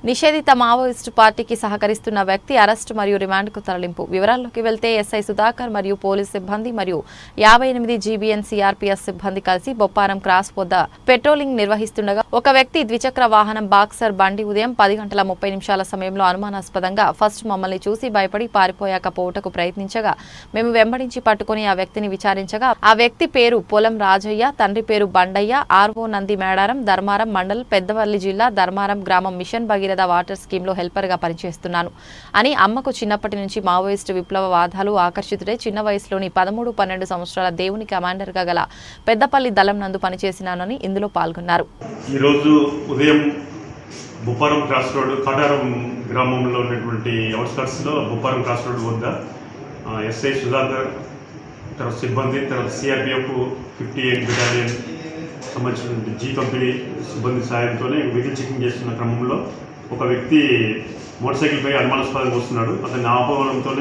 నిషేధిత మావోయిస్టు పార్టీకి సహకరిస్తున్న వ్యక్తి అరెస్టు మరియు రిమాండ్కు తరలింపు వివరాల్లోకి వెళ్తే ఎస్ఐ సుధాకర్ మరియు పోలీస్ సిబ్బంది మరియు యాభై ఎనిమిది జీబీఎన్ సిఆర్పీఎస్ సిబ్బంది కలిసి బొప్పారం క్రాస్ వద్ద పెట్రోలింగ్ నిర్వహిస్తుండగా ఒక వ్యక్తి ద్విచక్ర వాహనం బాక్సర్ బండి ఉదయం పది గంటల ముప్పై నిమిషాల సమయంలో అనుమానాస్పదంగా ఫస్ట్ మమ్మల్ని చూసి భయపడి పారిపోయాక పోవుటకు ప్రయత్నించగా మేము వెంబడించి పట్టుకుని ఆ వ్యక్తిని విచారించగా ఆ వ్యక్తి పేరు పొలం రాజయ్య తండ్రి పేరు బండయ్య ఆర్వో నంది మేడారం ధర్మారం మండల్ పెద్దవల్లి జిల్లా ధర్మారం గ్రామం మిషన్ భగీరథ వాటర్ స్కీమ్లో హెల్పర్గా పనిచేస్తున్నాను అని అమ్మకు చిన్నప్పటి నుంచి మావోయిస్టు విప్లవవాదాలు ఆకర్షితుడే చిన్న వయసులోని పదమూడు పన్నెండు సంవత్సరాల దేవుని కమాండర్గా గల పెద్దపల్లి దళం నందు పనిచేసినానని ఇందులో పాల్గొన్నారు ఈరోజు ఉదయం బుప్పారం క్రాస్ రోడ్ కాటారం గ్రామంలో ఉన్నటువంటి అవుట్స్కట్స్లో బుప్పారం క్రాస్ రోడ్ వద్ద ఆ, ఎస్ఐ సుధాకర్ తర్వాత సిబ్బంది తర్వాత సిఆర్పిఎఫ్ ఫిఫ్టీ ఎయిట్ బెటాలియన్ సంబంధించినటువంటి జీ కంపెనీ సిబ్బంది సాయంతో వెహికల్ చెకింగ్ చేస్తున్న క్రమంలో ఒక వ్యక్తి మోటార్ సైకిల్పై అనుమానాస్పదంగా వస్తున్నాడు అతన్ని ఆపడంతోనే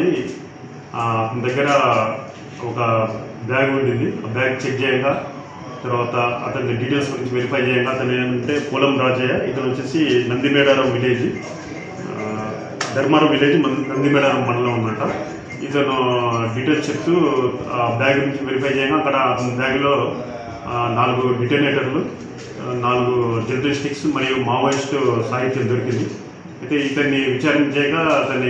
అతని దగ్గర ఒక బ్యాగ్ ఉండింది ఆ బ్యాగ్ చెక్ చేయగా తర్వాత అతని డీటెయిల్స్ గురించి వెరిఫై చేయగా అతను ఏంటంటే పొలం రాజయ్య ఇతను వచ్చేసి నందిమేడారం విలేజ్ ఆ, ధర్మారం విలేజ్ మన- నందిమేడారం మండలం ఉన్నట ఇతను డీటెయిల్స్ చెప్తూ ఆ బ్యాగ్ నుంచి వెరిఫై చేయగా అక్కడ అతని బ్యాగ్లో ఆ, నాలుగు డిటోనేటర్లు ఆ, నాలుగు జెల్టల్ స్టిక్స్ మరియు మావోయిస్ట్ సాహిత్యం దొరికింది అయితే ఇతన్ని విచారించగా అతని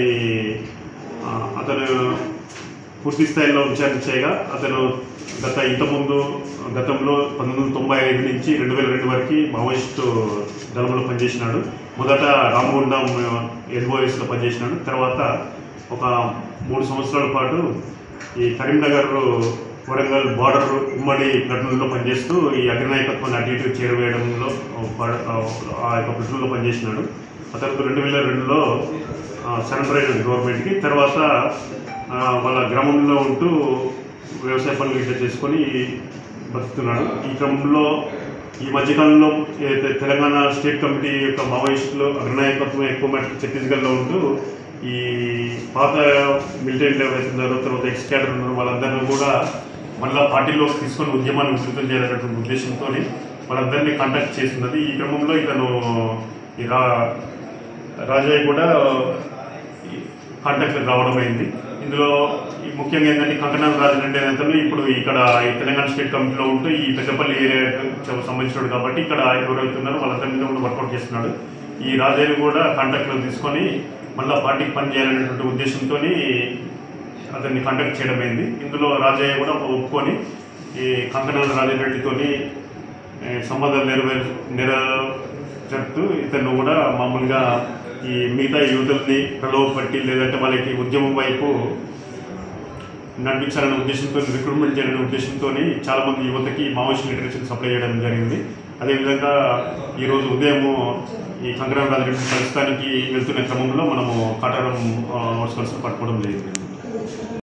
ఆ, అతను పూర్తి స్థాయిలో విచారణ చేయగా అతను గత ఇంతకుముందు గతంలో పంతొమ్మిది వందల తొంభై ఐదు నుంచి రెండు వేల రెండు వరకు మావోయిస్ట్ దళంలో పనిచేసినాడు మొదట రామగుండం ఎల్ఓఎస్లో పనిచేసినాడు తర్వాత ఒక మూడు సంవత్సరాల పాటు ఈ కరీంనగర్ వరంగల్ బార్డర్ ఉమ్మడి ప్లటూన్లో పనిచేస్తూ ఈ అగ్రనాయకత్వాన్ని అటు ఇటు చేరవేయడంలో పడ- ఆ యొక్క ప్లటూన్లో పనిచేసినాడు ఆ తర్వాత రెండు వేల రెండులో సరెండర్ అయిన గవర్నమెంట్కి తర్వాత ఆ, వాళ్ళ గ్రామంలో ఉంటూ వ్యవసాయ పనులు ఇట్లా చేసుకొని బతుకుతున్నాడు ఈ క్రమంలో ఈ మధ్యకాలంలో ఏదైతే తెలంగాణ స్టేట్ కమిటీ యొక్క మావోయిస్టులు అగ్రనాయకత్వం ఎక్కువ మటుకు ఛత్తీస్గఢ్లో ఉంటూ ఈ పాత మిలిటరీ ఎవరైతే ఉన్నారో తర్వాత ఎక్స్ క్యాడర్ ఉన్నారో వాళ్ళందరినీ కూడా మళ్ళీ పార్టీలోకి తీసుకొని ఉద్యమాన్ని విస్తృతం చేయాలనేటువంటి ఉద్దేశంతో వాళ్ళందరినీ కాంటాక్ట్ చేస్తున్నది ఈ క్రమంలో ఇతను ఈ రా రాజయ్య కూడా ఈ కాంటాక్ట్ రావడం అయింది ఇందులో ఈ ముఖ్యంగా ఏంటంటే కంకణాల రాజరెడ్డి నేతలు ఇప్పుడు ఇక్కడ ఈ తెలంగాణ స్టేట్ కమిటీలో ఉంటూ ఈ పెద్దపల్లి ఏరియాకు సంబంధించినాడు కాబట్టి ఇక్కడ ఎవరైతే ఉన్నారో వాళ్ళందరి మీద కూడా వర్కౌట్ చేస్తున్నాడు ఈ రాజయ్యను కూడా కాంటాక్ట్లో తీసుకొని మళ్ళీ పార్టీకి పనిచేయాలనేటువంటి ఉద్దేశంతో అతన్ని కాంటాక్ట్ చేయడం అయింది ఇందులో రాజయ్య కూడా ఒప్పుకొని ఈ కంకణాల రాజరెడ్డితోని ఏ, సంబంధాలు నెరవేరు నెరవేరుతూ ఇతను కూడా మామూలుగా ఈ మిగతా యువతుల్ని ప్రలోభపట్టి లేదంటే వాళ్ళకి ఉద్యమం వైపు నడిపించాలనే ఉద్దేశంతో రిక్రూట్మెంట్ చేయాలనే ఉద్దేశంతో చాలా మంది యువతకి మావోయిస్ట్ లిటరేచర్ సప్లై చేయడం జరిగింది అదేవిధంగా ఈరోజు ఉదయం ఈ కంకణం రాజరెడ్డి కలుస్తానికి వెళ్తున్న క్రమంలో మనము కాటారం వర్షకల్స్ పట్టుకోవడం జరిగింది